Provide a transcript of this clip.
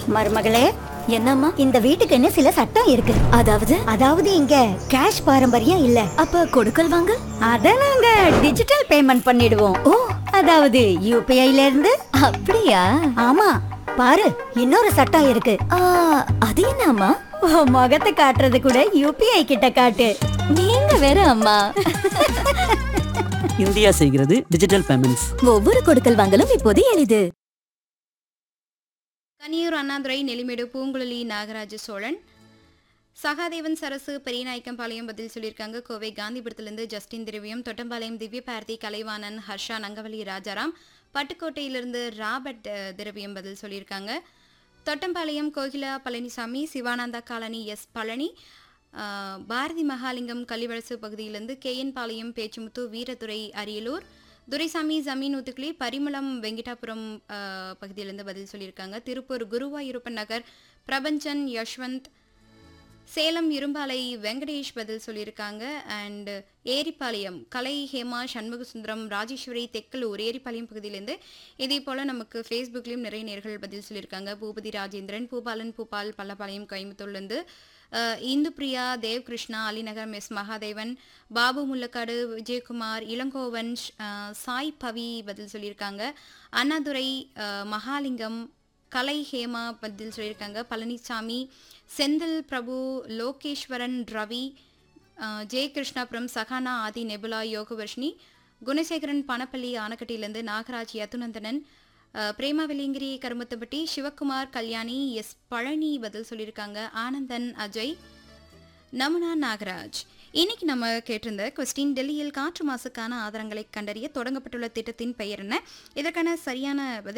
மருமகளே என்னம்மா இந்த வீட்டுக்குன்னு சில சட்டம் இருக்கு அதாவது அதாவது இங்க கேஷ் பாரம்பரியம் இல்ல அப்ப கொடுக்கல் வாங்க அத நாங்க டிஜிட்டல் பேமெண்ட் பண்ணிடுவோம் ஓ அதாவது யூபிஐல இருந்து அப்படியா ஆமா பாரு இன்னொரு சட்டம் இருக்கு ஆ, அது என்னம்மா உன் முகத்தை காட்டுறது கூட யூபிஐ கிட்ட காட்டு நீங்க வேற அம்மா இந்தியா செய்கிறது டிஜிட்டல் பேமெண்ட்ஸ் ஒவ்வொரு கொடுக்கல் வாங்கலும் இப்போது எளிது கனியூர் அண்ணாதுரை நெல்லிமேடு பூங்குழலி நாகராஜ சோழன் சகாதேவன் சரசு பெரியநாயக்கம்பாளையம் பதில் சொல்லியிருக்காங்க கோவை காந்திபுரத்திலிருந்து ஜஸ்டின் திரவியம் தொட்டம்பாளையம் திவ்ய பாரதி கலைவாணன் ஹர்ஷா நங்கவலி ராஜாராம் பட்டுக்கோட்டையிலிருந்து ராபர்ட் அஹ், திரவியம் பதில் சொல்லியிருக்காங்க தொட்டம்பாளையம் கோகிலா பழனிசாமி சிவானந்தா காலனி எஸ் பழனி அஹ், பாரதி மகாலிங்கம் கள்ளிவளசு பகுதியிலிருந்து கேஎன் பாளையம் பேச்சுமுத்து வீரதுரை அரியலூர் துரைசாமி ஜமீன் ஊத்துக்குளி பரிமளம் வெங்கிட்டாபுரம் அஹ், பகுதியிலிருந்து பதில் சொல்லியிருக்காங்க திருப்பூர் குருவாயூரப்பன் நகர் பிரபஞ்சன் யஷ்வந்த் சேலம் இரும்பாலை வெங்கடேஷ் பதில் சொல்லியிருக்காங்க அண்ட் ஏரிப்பாளையம் கலை ஹேமா சண்முகசுந்தரம் ராஜேஸ்வரி தெக்கலூர் ஏரிப்பாளையம் பகுதியிலேருந்து இதே போல் நமக்கு ஃபேஸ்புக்லேயும் நிறைய நேர்கள் பதில் சொல்லியிருக்காங்க பூபதி ராஜேந்திரன் பூபாலன் பூபால் பல்லப்பாளையம் கோயம்புத்தூர்லேருந்து அஹ், இந்துப்பிரியா தேவ்கிருஷ்ணா அலிநகர் எஸ் மகாதேவன் பாபு முல்லக்காடு விஜயகுமார் இளங்கோவன் அஹ், சாய் பவி பதில் சொல்லியிருக்காங்க அண்ணாதுரை அஹ், மகாலிங்கம் கலை ஹேமா பதில் சொல்லியிருக்காங்க பழனிசாமி செந்தில் பிரபு லோகேஸ்வரன் ரவி அஹ், ஜெயகிருஷ்ணாபுரம் சகானா ஆதி நெபுலா யோகவர்ஷினி குணசேகரன் பணப்பள்ளி ஆனக்கட்டியிலிருந்து நாகராஜ் யதுநந்தனன் அஹ், பிரேமா வெலிங்கிரி கருமத்தப்பட்டி சிவக்குமார் கல்யாணி எஸ் பழனி பதில் சொல்லியிருக்காங்க ஆனந்தன் அஜய் நமுனா நாகராஜ் இன்னைக்கு நம்ம கேட்டிருந்த கொஸ்டின் டெல்லியில் காற்று மாசுக்கான ஆதாரங்களை கண்டறிய தொடங்கப்பட்டுள்ள திட்டத்தின் பெயர் என்ன இதற்கான சரியான பதில்